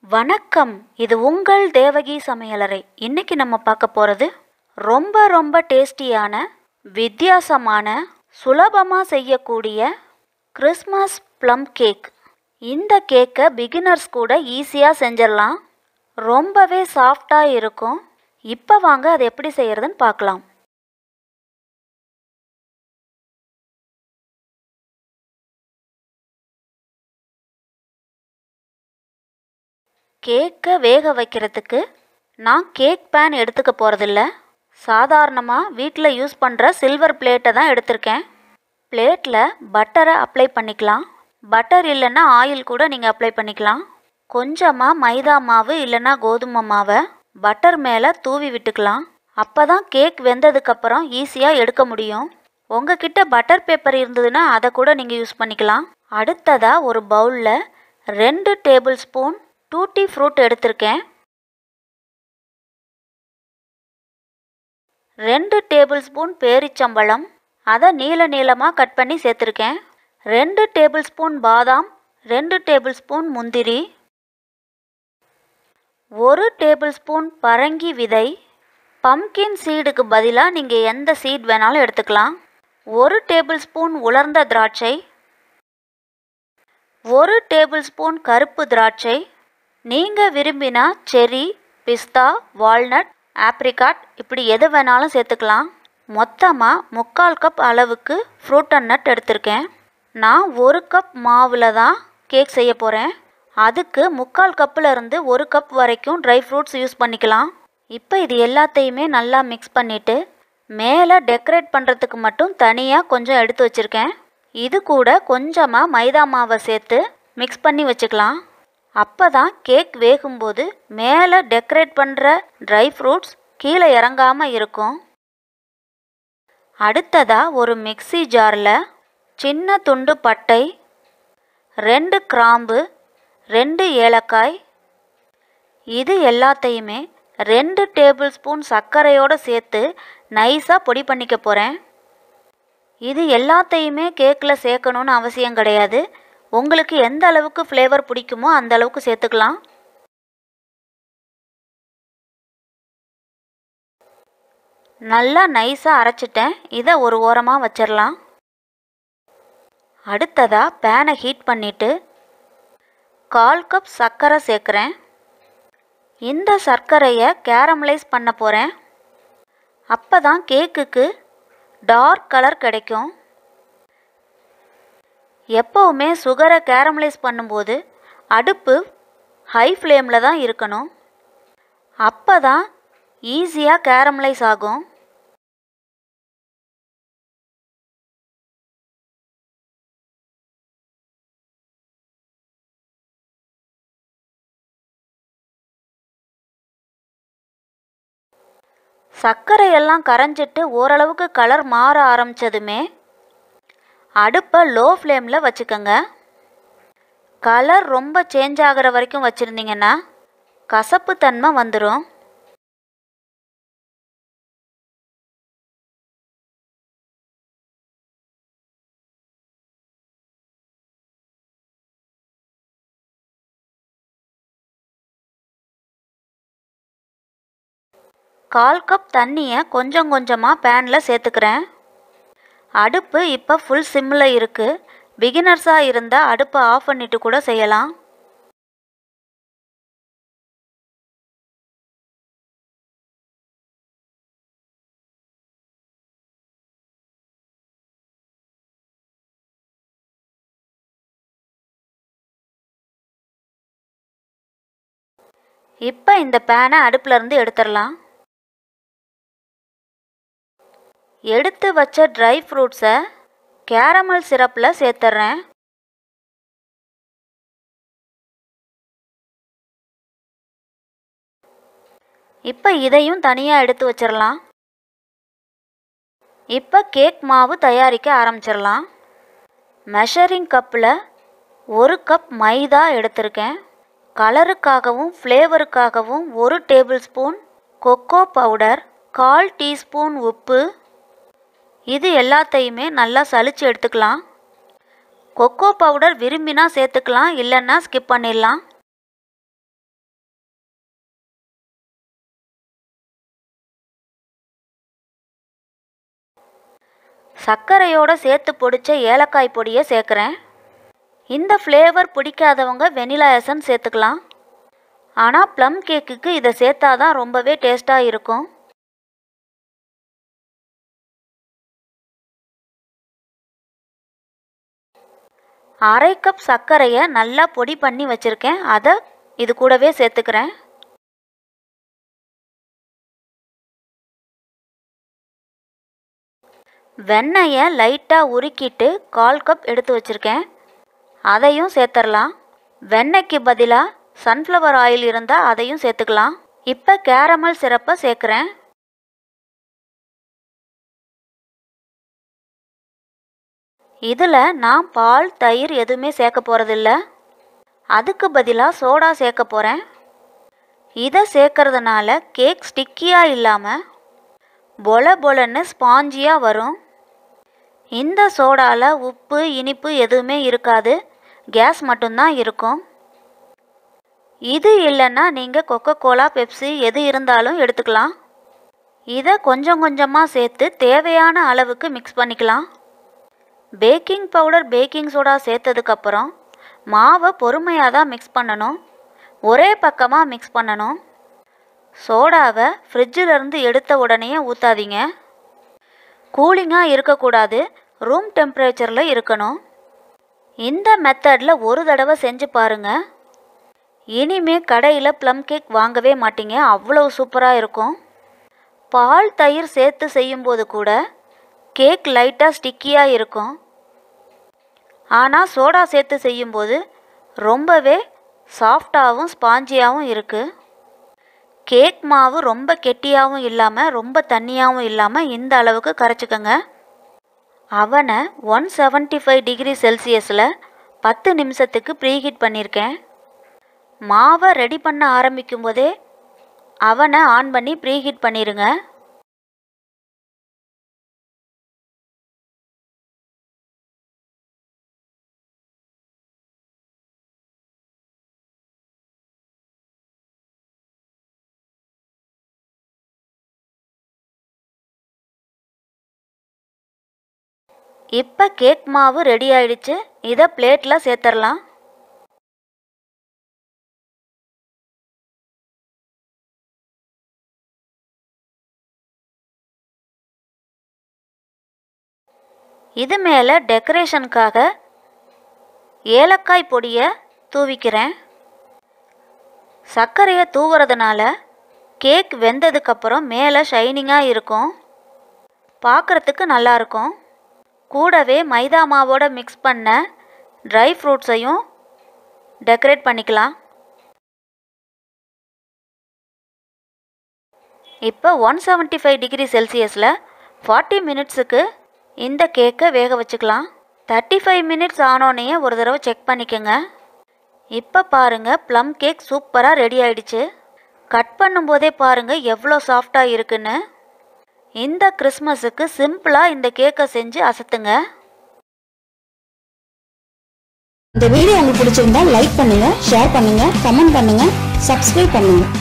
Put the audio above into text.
வணக்கம் இது உங்கள் தேவகி சமையலறை இன்னைக்கு நம்ம பார்க்க போகிறது ரொம்ப ரொம்ப டேஸ்டியான வித்தியாசமான சுலபமாக செய்யக்கூடிய கிறிஸ்மஸ் ப்ளம் கேக் இந்த கேக்கை பிகினர்ஸ் கூட ஈஸியாக செஞ்சிடலாம் ரொம்பவே சாஃப்டாக இருக்கும் இப்போ வாங்க அது எப்படி செய்யறதுன்னு பார்க்கலாம் கேக்கை வேக வைக்கிறதுக்கு நான் கேக் பேன் எடுத்துக்க போகிறதில்ல சாதாரணமாக வீட்டில் யூஸ் பண்ணுற சில்வர் பிளேட்டை தான் எடுத்திருக்கேன் பிளேட்டில் பட்டரை அப்ளை பண்ணிக்கலாம் பட்டர் இல்லைன்னா ஆயில் கூட நீங்கள் அப்ளை பண்ணிக்கலாம் கொஞ்சமாக மைதா மாவு இல்லைன்னா கோதுமை மாவை பட்டர் மேலே தூவி விட்டுக்கலாம் அப்போ தான் கேக் வெந்ததுக்கப்புறம் ஈஸியாக எடுக்க முடியும் உங்ககிட்ட பட்டர் பேப்பர் இருந்ததுன்னா அதை கூட நீங்கள் யூஸ் பண்ணிக்கலாம் அடுத்ததாக ஒரு பவுலில் ரெண்டு டேபிள் ஸ்பூன் டூட்டி ஃப்ரூட் எடுத்திருக்கேன் ரெண்டு டேபிள் ஸ்பூன் பேரிச்சம்பழம் அதை நீல நீளமாக கட் பண்ணி சேர்த்துருக்கேன் ரெண்டு டேபிள் ஸ்பூன் பாதாம் ரெண்டு டேபிள் ஸ்பூன் முந்திரி ஒரு டேபிள் ஸ்பூன் பரங்கி விதை பம்கின் சீடுக்கு பதிலாக நீங்கள் எந்த சீட் வேணாலும் எடுத்துக்கலாம் ஒரு டேபிள் ஸ்பூன் உலர்ந்த திராட்சை ஒரு டேபிள் ஸ்பூன் கருப்பு திராட்சை நீங்கள் விரும்பினா செரி பிஸ்தா வால்நட் ஆப்ரிகாட் இப்படி எது வேணாலும் சேர்த்துக்கலாம் மொத்தமாக முக்கால் கப் அளவுக்கு ஃப்ரூட் அண்ட் நட் எடுத்திருக்கேன் நான் ஒரு கப் மாவில் தான் கேக் செய்ய போகிறேன் அதுக்கு முக்கால் கப்பில் இருந்து ஒரு கப் வரைக்கும் ட்ரை ஃப்ரூட்ஸ் யூஸ் பண்ணிக்கலாம் இப்போ இது எல்லாத்தையுமே நல்லா மிக்ஸ் பண்ணிவிட்டு மேலே டெக்கரேட் பண்ணுறதுக்கு மட்டும் தனியாக கொஞ்சம் எடுத்து வச்சுருக்கேன் இது கூட கொஞ்சமாக மைதா மாவை சேர்த்து மிக்ஸ் பண்ணி வச்சுக்கலாம் அப்போ தான் கேக் வேகும்போது மேலே டெக்கரேட் பண்ணுற ட்ரை ஃப்ரூட்ஸ் கீழே இறங்காமல் இருக்கும் அடுத்ததாக ஒரு மிக்ஸி ஜாரில் சின்ன துண்டு பட்டை ரெண்டு கிராம்பு ரெண்டு ஏலக்காய் இது எல்லாத்தையுமே ரெண்டு டேபிள் ஸ்பூன் சர்க்கரையோடு சேர்த்து நைஸாக பொடி பண்ணிக்க போகிறேன் இது எல்லாத்தையுமே கேக்கில் சேர்க்கணுன்னு அவசியம் கிடையாது உங்களுக்கு எந்த அளவுக்கு ஃப்ளேவர் பிடிக்குமோ அந்த அளவுக்கு சேர்த்துக்கலாம் நல்லா நைஸாக அரைச்சிட்டேன் இதை ஒரு ஓரமாக வச்சிடலாம் அடுத்ததாக பேனை ஹீட் பண்ணிவிட்டு கால் கப் சர்க்கரை சேர்க்குறேன் இந்த சர்க்கரையை கேரமலைஸ் பண்ண போகிறேன் அப்போ தான் கேக்குக்கு டார்க் கலர் கிடைக்கும் எப்போவுமே சுகரை கேரமலைஸ் பண்ணும்போது அடுப்பு ஹை ஃப்ளேமில் தான் இருக்கணும் அப்போ தான் ஈஸியாக கேரமலைஸ் ஆகும் சர்க்கரையெல்லாம் கரைஞ்சிட்டு ஓரளவுக்கு கலர் மாற ஆரம்பித்ததுமே அடுப்பை லோ ஃப்ளேமில் வச்சுக்கோங்க கலர் ரொம்ப சேஞ்ச் ஆகிற வரைக்கும் வச்சுருந்தீங்கன்னா கசப்பு தன்மை வந்துடும் கால் கப் தண்ணியை கொஞ்சம் கொஞ்சமாக பேனில் சேர்த்துக்கிறேன் அடுப்பு இப்போ ஃபுல் சிம்மில் இருக்குது பிகினர்ஸாக இருந்தால் அடுப்பை ஆஃப் பண்ணிட்டு கூட செய்யலாம் இப்போ இந்த பேனை அடுப்பில் இருந்து எடுத்துடலாம் எடுத்து வச்ச ட்ரை ஃப்ரூட்ஸை கேரமல் சிரப்பில் சேர்த்துட்றேன் இப்போ இதையும் தனியாக எடுத்து வச்சிடலாம் இப்போ கேக் மாவு தயாரிக்க ஆரம்பிச்சிடலாம் மெஷரிங் கப்பில் ஒரு கப் மைதா எடுத்திருக்கேன் கலருக்காகவும் ஃப்ளேவருக்காகவும் ஒரு டேபிள் ஸ்பூன் கொக்கோ பவுடர் கால் டீஸ்பூன் உப்பு இது எல்லாத்தையுமே நல்லா சலிச்சு எடுத்துக்கலாம் கொக்கோ பவுடர் விரும்பினா சேர்த்துக்கலாம் இல்லைன்னா ஸ்கிப் பண்ணிடலாம் சர்க்கரையோட சேர்த்து பொடிச்ச ஏலக்காய் பொடியை சேர்க்குறேன் இந்த ஃப்ளேவர் பிடிக்காதவங்க வெனிலா எசன்ஸ் சேர்த்துக்கலாம் ஆனால் ப்ளம் கேக்குக்கு இதை சேர்த்தாதான் ரொம்பவே டேஸ்ட்டாக இருக்கும் அரை கப் சர்க்கரையை நல்லா பொடி பண்ணி வச்சுருக்கேன் அதை இது கூடவே சேர்த்துக்கிறேன் வெண்ணெயை லைட்டாக உருக்கிட்டு கால் கப் எடுத்து வச்சுருக்கேன் அதையும் சேர்த்துடலாம் வெண்ணெய்க்கு பதிலாக சன்ஃப்ளவர் ஆயில் இருந்தால் அதையும் சேர்த்துக்கலாம் இப்போ கேரமல் சிரப்பை சேர்க்குறேன் இதில் நான் பால் தயிர் எதுவுமே சேர்க்க போகிறதில்ல அதுக்கு பதிலாக சோடா சேர்க்க போகிறேன் இதை சேர்க்கறதுனால கேக் ஸ்டிக்கியாக இல்லாமல் பொல பொலன்னு ஸ்பாஞ்சியாக வரும் இந்த சோடாவில் உப்பு இனிப்பு எதுவுமே இருக்காது கேஸ் மட்டும்தான் இருக்கும் இது இல்லைன்னா நீங்கள் கொக்கோ கோலா பெப்சி எது இருந்தாலும் எடுத்துக்கலாம் இதை கொஞ்சம் கொஞ்சமாக சேர்த்து தேவையான அளவுக்கு மிக்ஸ் பண்ணிக்கலாம் பேக்கிங் பவுடர் பேக்கிங் சோடா சேர்த்ததுக்கப்புறம் மாவை பொறுமையாக தான் மிக்ஸ் பண்ணணும் ஒரே பக்கமாக மிக்ஸ் பண்ணணும் சோடாவை ஃப்ரிட்ஜிலேருந்து எடுத்த உடனே ஊற்றாதீங்க கூலிங்காக இருக்கக்கூடாது ரூம் டெம்பரேச்சரில் இருக்கணும் இந்த மெத்தடில் ஒரு தடவை செஞ்சு பாருங்கள் இனிமே கடையில் ப்ளம் கேக் வாங்கவே மாட்டீங்க அவ்வளோ சூப்பராக இருக்கும் பால் தயிர் சேர்த்து செய்யும்போது கூட கேக் லைட்டாக ஸ்டிக்கியாக இருக்கும் ஆனால் சோடா சேர்த்து செய்யும்போது ரொம்பவே சாஃப்டாகவும் ஸ்பாஞ்சியாகவும் இருக்குது கேக் மாவு ரொம்ப கெட்டியாகவும் இல்லாமல் ரொம்ப தண்ணியாகவும் இல்லாமல் இந்த அளவுக்கு கரைச்சிக்கோங்க அவனை ஒன் செவன்ட்டி ஃபைவ் டிகிரி செல்சியஸில் பத்து நிமிஷத்துக்கு ப்ரீஹீட் பண்ணியிருக்கேன் மாவை ரெடி பண்ண ஆரம்பிக்கும் போதே அவனை ஆன் பண்ணி ப்ரீஹீட் பண்ணிடுங்க இப்போ கேக் மாவு ரெடி ஆயிடுச்சு இதை பிளேட்டில் சேர்த்துடலாம் இது மேலே டெக்கரேஷனுக்காக ஏலக்காய் பொடியை தூவிக்கிறேன் சர்க்கரையை தூவுறதுனால கேக் வெந்ததுக்கப்புறம் மேலே ஷைனிங்காக இருக்கும் பார்க்குறதுக்கு நல்லாயிருக்கும் கூடவே மைதா மாவோட மிக்ஸ் பண்ண ட்ரை ஃப்ரூட்ஸையும் டெக்கரேட் பண்ணிக்கலாம் இப்போ ஒன் செவன்ட்டி ஃபைவ் டிகிரி செல்சியஸில் ஃபார்ட்டி மினிட்ஸுக்கு இந்த கேக்கை வேக வச்சுக்கலாம் தேர்ட்டி ஃபைவ் மினிட்ஸ் ஆனோடனே ஒரு தடவை செக் பண்ணிக்கோங்க இப்போ பாருங்கள் ப்ளம் கேக் சூப்பராக ரெடி ஆயிடுச்சு கட் பண்ணும்போதே பாருங்கள் எவ்வளோ சாஃப்டாக இருக்குன்னு இந்த கிறிஸ்மஸுக்கு சிம்பிளாக இந்த கேக்கை செஞ்சு அசத்துங்க இந்த வீடியோ உங்களுக்கு பிடிச்சிருந்தா லைக் பண்ணுங்க ஷேர் பண்ணுங்க கமெண்ட் பண்ணுங்க சப்ஸ்கிரைப் பண்ணுங்க